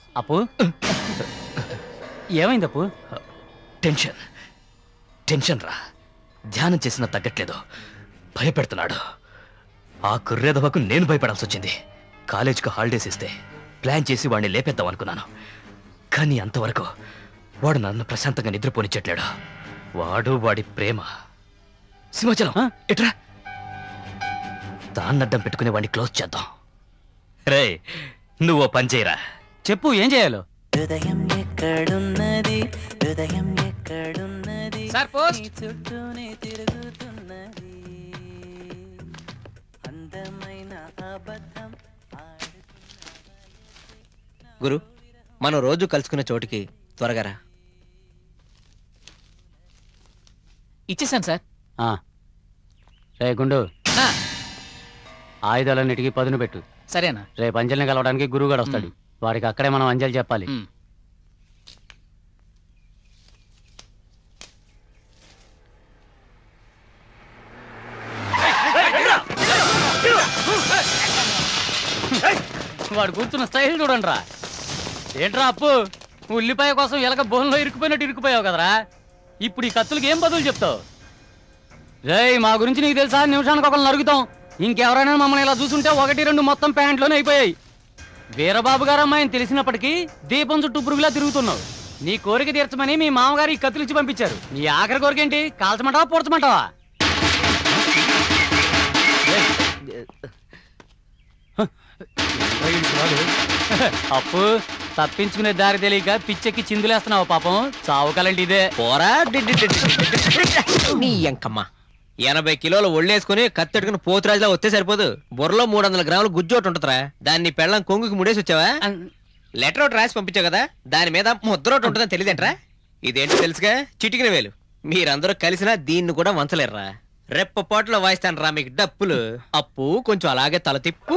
అప్పు ఏమైంది అప్పు టెన్షన్ టెన్షన్ రా ధ్యానం చేసినా తగ్గట్లేదు భయపెడుతున్నాడు ఆ కుర్రేదవకు నేను భయపడాల్సి వచ్చింది కాలేజీకి హాలిడేస్ ఇస్తే ప్లాన్ చేసి వాడిని లేపేద్దాం అనుకున్నాను కానీ అంతవరకు వాడు నన్ను ప్రశాంతంగా నిద్రపోనిచ్చట్లేడు వాడు వాడి ప్రేమ సింహాచలం ఆ? ఎట్రా దాన్నడ్డం పెట్టుకుని వాడిని క్లోజ్ చేద్దాం రే నువ్వు ఓ పని చేయరా చెప్పు ఏం చేయాలో హృదయం ఎక్కడున్నది హృదయం ఎక్కడున్నది సార్ పోస్ట్ నీ చుట్టూనే తిరుగుతున్నది అందమైన అబద్ధం గురు మనం రోజు కలుసుకునే చోటికి త్వరగా రా ఇచ్చేసాను సార్ ఆ. రే గుండు ఆయుధాలన్నిటికీ పదును పెట్టు సరేనా రేపు అంజలిని కలవడానికి గురువుగాడు వస్తాడు వాడికి అక్కడే మనం అంజలి చెప్పాలి మ్. వాడు కూర్చున్న స్టైల్ చూడండి రా ఏంట్రా అప్పు ఉల్లిపాయ కోసం ఎలక బోన్లో ఇరుక్కుపోయినట్టు ఇరుక్కుపోయావు కదరా ఇప్పుడు ఈ కత్తులకి ఏం బదులు చెప్తావు రేయ్ మా గురించి నీకు తెలుసా నిమిషానికి ఒకరు నరుగుతాం ఇంకెవరైనా మమ్మల్ని ఇలా చూసుంటే ఒకటి రెండు మొత్తం ప్యాంట్లోనే అయిపోయాయి వీరబాబు గారు అమ్మాయిని తెలిసినప్పటికీ దీపం చుట్టూ పురుగులా తిరుగుతున్నావు నీ కోరిక తీర్చమని మీ మామగారు ఈ కత్తులు ఇచ్చి పంపించారు నీ ఆఖరి కోరిక ఏంటి కాల్చమంటావా పూడ్చమంటావా అప్పు తప్పించుకునే దారి తెలియక పిచ్చెక్కి చిందులేస్తున్నావు పాపం చావుకలండి ఇదే పోరా డి- డి- డి- డి- డి- డి- నీ ఎంకమ్మ ఎనభై కిలోలు ఒళ్ళేసుకుని కత్తెడుకుని పోతురాజులా వస్తే సరిపోదు బుర్రలో మూడు వందల గ్రాములు గుజ్జు ఒకటి ఉంటుందిరా దాన్ని పెళ్ళం కొంగుకి ముడేసి వచ్చావా లెటర్ ఒకటి రాసి పంపించావు కదా దాని మీద ముద్ర ఒకటి ఉంటుందని తెలియదేంట్రా ఇదేంటో తెలుసుగా చిటికిన వేలు మీరందరూ కలిసినా దీన్ని కూడా వంచలేరురా రెప్ప పాటలో వాయిస్తాను రా మీకు డప్పులు అప్పు కొంచెం అలాగే తల తిప్పు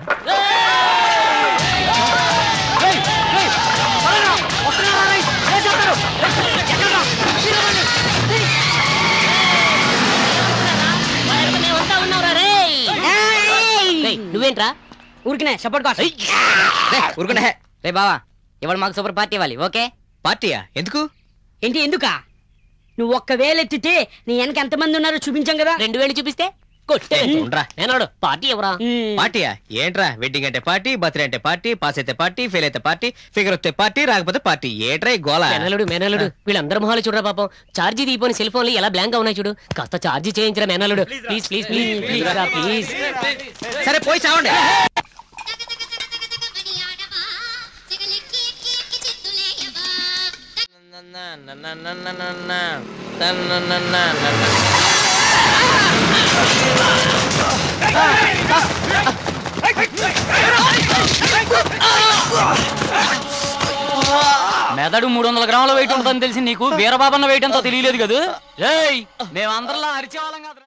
నువ్వేంట్రా ఊరికినే సపోర్ట్ కాస్ట్ ఊరుకుంటే రే బావా ఇవాళ మాకు సూపర్ పార్టీ ఇవ్వాలి ఓకే పార్టీయా ఎందుకు ఏంటి ఎందుకా నువ్వు ఒక్క వేలు ఎత్తితే నీ వెనక ఎంతమంది ఉన్నారో చూపించాం కదా రెండు వేలు చూపిస్తే కొట్టే ఉండరా నేనాడు పార్టీ ఎవరా ఉమ్. పార్టీయా ఏంట్రా వెడ్డింగ్ అంటే పార్టీ బర్త్డే అంటే పార్టీ పాస్ అయితే పార్టీ ఫెయిల్ అయితే పార్టీ ఫిగర్ వస్తే పార్టీ రాకపోతే పార్టీ ఏట్రా ఈ గోల మేనలుడు మేనలుడు వీళ్ళందరూ మొహాలు చూడరా పాపం ఛార్జీ తీపోని సెల్ ఫోన్లు ఎలా బ్లాంక్ గా ఉన్నాయి చూడు కాస్త ఛార్జీ చేయించరా మేనలుడు ప్లీజ్ ప్లీజ్ ప్లీజ్ ప్లీజ్ రా ప్లీజ్ సరే పోయి చావండి మెదడు మూడు వందల గ్రాముల వెయిట్ ఉంటుందని తెలిసి నీకు వీరబాబన్న వెయిట్ ఎంతో తెలియలేదు కదా ఏయ్ మేమందరిలా అరిచేవాళ్ళం కాదు